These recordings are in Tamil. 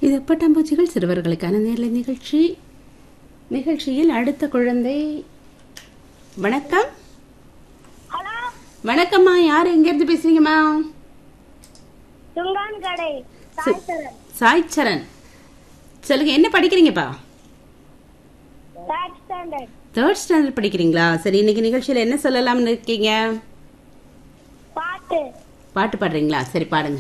இது பட்டாம்பூச்சிகள் சிறுவர்களுக்கான நேரலை நிகழ்ச்சி நிகழ்ச்சியில் அடுத்த குழந்தை வணக்கம் ஹலோ வணக்கம்மா யார் எங்கேருந்து பேசுறீங்கம்மா துங்கான் கடை சாய்சரன் சாய்ச்சரன் சொல்லுங்க என்ன படிக்கிறீங்கப்பா தேர்ட் ஸ்டாண்டர்ட் தேர்ட் ஸ்டாண்டர்ட் படிக்கிறீங்களா சரி இன்னைக்கு நிகழ்ச்சியில் என்ன சொல்லலாம்னு இருக்கீங்க பாட்டு பாட்டு பாடுறீங்களா சரி பாடுங்க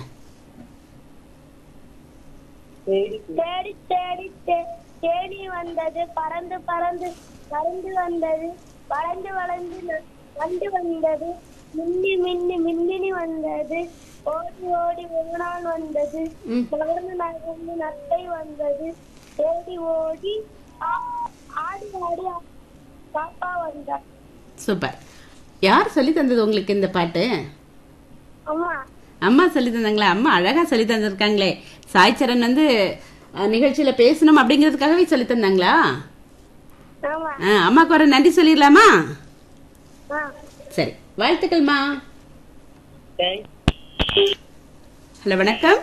தேடி தேடி தே- தேடி வந்தது பறந்து பறந்து பறந்து வந்தது வளர்ந்து வளர்ந்து ந- வந்து வந்தது மின்னி மின்னி மின்னினி வந்தது ஓடி ஓடி ஒரு நாள் வந்தது ம். நகர்ந்து நகர்ந்து நத்தை வந்தது தேடி ஓடி ஆ- ஆடி ஆடி ஆ- பாப்பா வந்தார் சூப்பர் யார் சொல்லி தந்தது உங்களுக்கு இந்த பாட்டு அம்மா அம்மா சொல்லி தந்தாங்களா அம்மா அழகா சொல்லி தந்திருக்காங்களே சாய்ச்சரன் வந்து அஹ், நிகழ்ச்சியில பேசணும் அப்படிங்கிறதுக்காகவே சொல்லி தந்தாங்களா ஆமா ஆ, அம்மாக்கு ஒரு நன்றி சொல்லிடலாமா ஆ சரி வாழ்த்துக்கள்மா ஹலோ வணக்கம்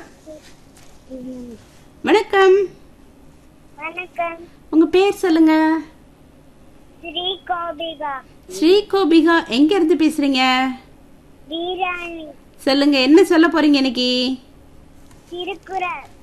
வணக்கம் வணக்கம் உங்க பேர் சொல்லுங்க ஸ்ரீ கோபிகா ஸ்ரீ கோபிகா எங்க இருந்து பேசுறீங்க வீராணி சொல்லுங்க என்ன சொல்ல போறீங்க இன்னைக்கு திருக்குறள்